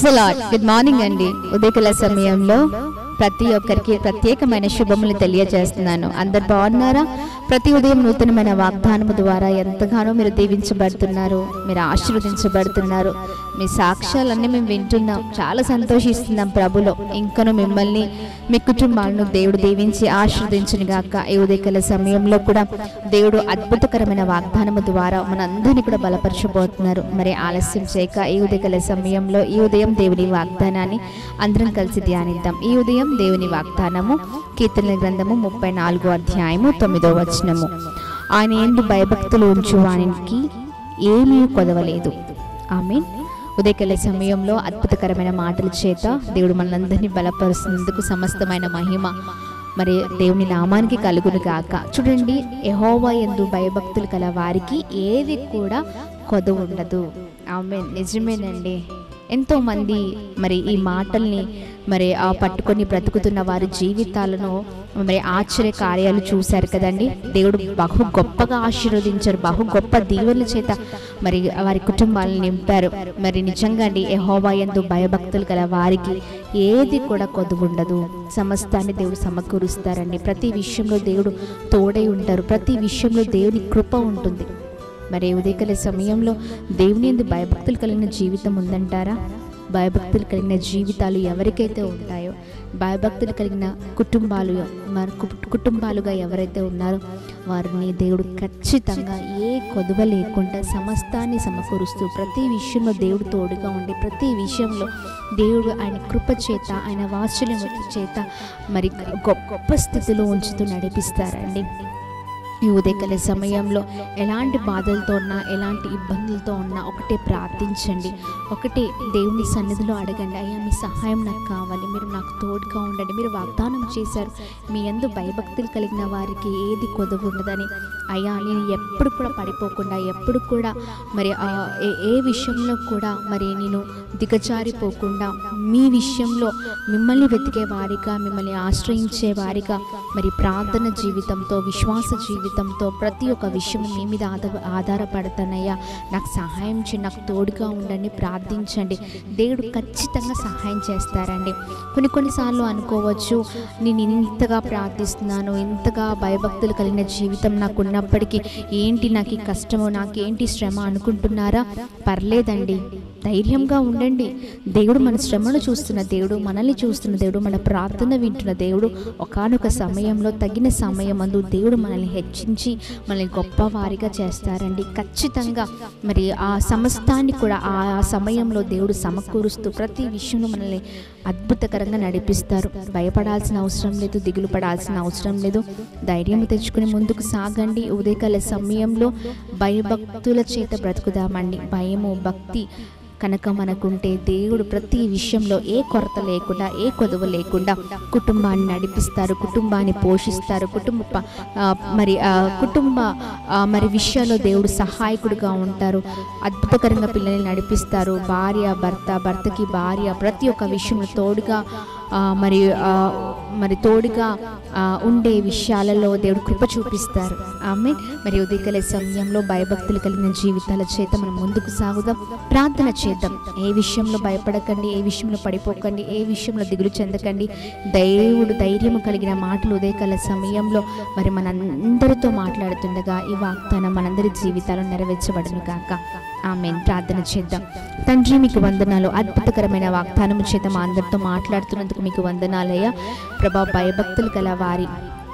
praise lord good morning అండి ఉదయకాల సమయంలో ప్రతి ఒక్కరికి ప్రత్యేకమైన శుభములు తెలియజేస్తున్నాను అందరు బాగున్నారా ప్రతి ఉదయం నూతనమైన వాగ్దానము ద్వారా ఎంతగానో మీరు దీవించబడుతున్నారు మీరు ఆశీర్వదించబడుతున్నారు మీ సాక్ష్యాలన్నీ మేము వింటున్నాం చాలా సంతోషిస్తున్నాం ప్రభులో ఇంకను మిమ్మల్ని మీ కుటుంబాలను దేవుడు దీవించి ఆశీర్వదించును గాక ఈ ఉదయకాల సమయంలో కూడా దేవుడు అద్భుతకరమైన వాగ్దానము ద్వారా మనందరినీ కూడా బలపరచబోతున్నారు మరి ఆలస్యం చేయక ఈ ఉదయకాల సమయంలో ఈ ఉదయం దేవుని వాగ్దానాన్ని అందరం కలిసి ధ్యానిద్దాం ఈ ఉదయం దేవుని వాగ్దానము కీర్తన గ్రంథము ముప్పై నాలుగో అధ్యాయము తొమ్మిదో వచనము ఆయన ఎందు భయభక్తులు ఉంచు వానికి ఏమీ కొదవలేదు ఆమె ఉదయకాల సమయంలో అద్భుతకరమైన మాటల చేత దేవుడు మనందరినీ బలపరుస్తున్నందుకు సమస్తమైన మహిమ మరి దేవుని నామానికి కలుగును గాక చూడండి యెహోవా ఎందు భయభక్తులు కల వారికి ఏది కూడా కొదవ ఉండదు ఆమె నిజమేనండి ఎంతో మంది మరి ఈ మాటల్ని మరి ఆ పట్టుకొని బ్రతుకుతున్న వారి జీవితాలను మరి ఆశ్చర్య కార్యాలు చూశారు కదండి దేవుడు బహు గొప్పగా ఆశీర్వదించారు బహు గొప్ప దీవెనల చేత మరి వారి కుటుంబాలను నింపారు మరి నిజంగా అండి యెహోవా యందు భయభక్తులు గల వారికి ఏది కూడా కొదువుండదు సమస్తాన్ని దేవుడు సమకూరుస్తారండి ప్రతి విషయంలో దేవుడు తోడై ఉంటారు ప్రతి విషయంలో దేవుని కృప ఉంటుంది మరి ఉదయకాల సమయంలో దేవుని ఎందు భయభక్తులు కలిగిన జీవితం ఉందంటారా భయభక్తులు కలిగిన జీవితాలు ఎవరికైతే ఉంటాయో భయభక్తులు కలిగిన కుటుంబాలు మరి కు- కుటుంబాలుగా ఎవరైతే ఉన్నారో వారిని దేవుడు ఖచ్చితంగా ఏ కొదువ లేకుండా సమస్తాన్ని సమకూరుస్తూ ప్రతి విషయంలో దేవుడు తోడుగా ఉండి ప్రతి విషయంలో దేవుడు ఆయన కృప చేత ఆయన వాత్సల్యం చేత మరి గొప్ప స్థితిలో ఉంచుతూ నడిపిస్తారండి ఈ ఉదయకాల సమయంలో ఎలాంటి బాధలతో ఉన్నా ఎలాంటి ఇబ్బందులతో ఉన్నా ఒకటే ప్రార్థించండి ఒకటే దేవుని సన్నిధిలో అడగండి అయ్యా మీ సహాయం నాకు కావాలి మీరు నాకు తోడుగా ఉండండి మీరు వాగ్దానం చేశారు మీ అందు భయభక్తులు కలిగిన వారికి ఏది కొదవ ఉండదని అయ్యా నేను ఎప్పుడు కూడా పడిపోకుండా ఎప్పుడు కూడా మరి ఆ ఏ- ఏ విషయంలో కూడా మరి నేను దిగజారిపోకుండా మీ విషయంలో మిమ్మల్ని వెతికే వారిగా మిమ్మల్ని ఆశ్రయించే వారిగా మరి ప్రార్థన జీవితంతో విశ్వాస జీవితంతో ప్రతి ఒక్క విషయం మీ మీద ఆధార ఆధారపడతానయ్యా నాకు సహాయం చేయండి నాకు తోడుగా ఉండండి ప్రార్థించండి దేవుడు ఖచ్చితంగా సహాయం చేస్తారండి కొన్ని కొన్నిసార్లు అనుకోవచ్చు నేను ఇంతగా ప్రార్థిస్తున్నాను ఇంతగా భయభక్తులు కలిగిన జీవితం నాకు ఉన్నప్పటికీ ఏంటి నాకు ఈ కష్టము నాకేంటి శ్రమ అనుకుంటున్నారా పర్లేదండి ధైర్యంగా ఉండండి దేవుడు మన శ్రమను చూస్తున్న దేవుడు మనల్ని చూస్తున్న దేవుడు మన ప్రార్థన వింటున్న దేవుడు ఒకానొక సమయంలో తగిన సమయం అందు దేవుడు మనల్ని హెచ్చించి మనల్ని గొప్పవారిగా చేస్తారండి ఖచ్చితంగా మరి ఆ సమస్తాన్ని కూడా ఆ సమయంలో దేవుడు సమకూరుస్తూ ప్రతి విషయంలో మనల్ని అద్భుతకరంగా నడిపిస్తారు భయపడాల్సిన అవసరం లేదు దిగులు పడాల్సిన అవసరం లేదు ధైర్యం తెచ్చుకుని ముందుకు సాగండి ఉదయకాల సమయంలో భయభక్తుల చేత బ్రతుకుదామండి భయము భక్తి కనుక మనకుంటే దేవుడు ప్రతి విషయంలో ఏ కొరత లేకుండా ఏ కొదువ లేకుండా కుటుంబాన్ని నడిపిస్తారు కుటుంబాన్ని పోషిస్తారు కుటుంబ ప- ఆ, మరి ఆ, కుటుంబ ఆ, మరి విషయాల్లో దేవుడు సహాయకుడిగా ఉంటారు అద్భుతకరంగా పిల్లల్ని నడిపిస్తారు భార్య భర్త భర్తకి భార్య ప్రతి ఒక్క విషయంలో తోడుగా ఆ, మరి ఆ, మరి తోడుగా ఆ, ఉండే విషయాలలో దేవుడు కృప చూపిస్తారు ఆమె మరి ఉదయకాల సమయంలో భయభక్తులు కలిగిన జీవితాల చేత మనం ముందుకు సాగుదాం ప్రార్థన చేద్దాం ఏ విషయంలో భయపడకండి ఏ విషయంలో పడిపోకండి ఏ విషయంలో దిగులు చెందకండి దేవుడు ధైర్యము కలిగిన మాటలు ఉదయకాల సమయంలో మరి మనందరితో మాట్లాడుతుండగా ఈ వాగ్దానం మనందరి జీవితాలు నెరవేర్చబడును కాక ఆమె ప్రార్థన చేద్దాం తండ్రి మీకు వందనాలు అద్భుతకరమైన వాగ్దానము చేత మా అందరితో మాట్లాడుతున్నందుకు మీకు వందనాలయ్యా ప్రభా భయభక్తులు గల వారి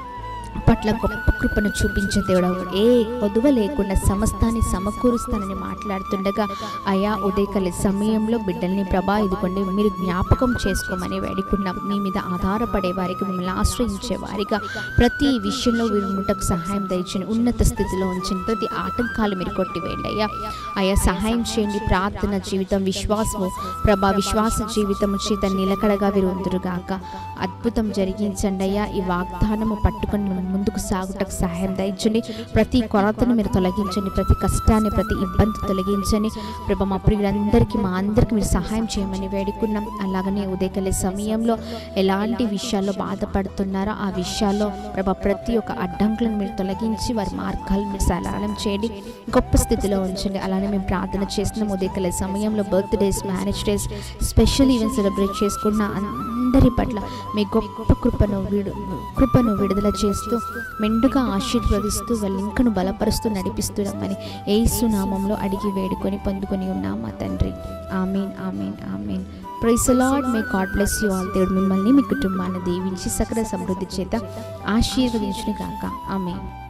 పట్ల గొప్ప కృపను చూపించే దేవుడు ఏ కొదువ లేకుండా సమస్తాన్ని సమకూరుస్తానని మాట్లాడుతుండగా అయా ఉదయకాల సమయంలో బిడ్డల్ని ప్రభా ఇదిగోండి మీరు జ్ఞాపకం చేసుకోమని వేడుకున్నాం మీ మీద ఆధారపడే వారికి మిమ్మల్ని ఆశ్రయించే వారిగా ప్రతి విషయంలో వీరు ఉండటకు సహాయం దయచండి ఉన్నత స్థితిలో ఉంచిన ప్రతి ఆటంకాలు మీరు కొట్టివేయండి అయ్యా అయ్యా సహాయం చేయండి ప్రార్థన జీవితం విశ్వాసము ప్రభా విశ్వాస జీవితం చేత నిలకడగా వీరు ఉందరుగాక అద్భుతం జరిగించండి అయ్యా ఈ వాగ్దానము పట్టుకొని మనం ముందుకు సాగుటకు అవసరాలకు సహాయం దయచండి ప్రతి కొరతను మీరు తొలగించండి ప్రతి కష్టాన్ని ప్రతి ఇబ్బంది తొలగించండి ప్రభా మా ప్రియులందరికీ మా అందరికీ మీరు సహాయం చేయమని వేడుకున్నాం అలాగనే ఉదయకలే సమయంలో ఎలాంటి విషయాల్లో బాధపడుతున్నారో ఆ విషయాల్లో ప్రభా ప్రతి ఒక్క అడ్డంకులను మీరు తొలగించి వారి మార్గాలను మీరు సరళం చేయండి గొప్ప స్థితిలో ఉంచండి అలానే మేము ప్రార్థన చేస్తున్నాం ఉదయకలే సమయంలో birthdays marriage days special event celebrate చేసుకున్న అందరి పట్ల మీ గొప్ప కృపను విడు కృపను విడుదల చేస్తూ మెండుగా ఆశీర్వదిస్తూ వాళ్ళ ఇంకను బలపరుస్తూ నడిపిస్తున్నామని ఏసు నామంలో అడిగి వేడుకొని పొందుకొని ఉన్నాం మా తండ్రి amen amen amen praise Lord may God bless you all దేవుడు మిమ్మల్ని మీ కుటుంబాన్ని దీవించి సకల సమృద్ధి చేత ఆశీర్వదించును గాక ఆమెన్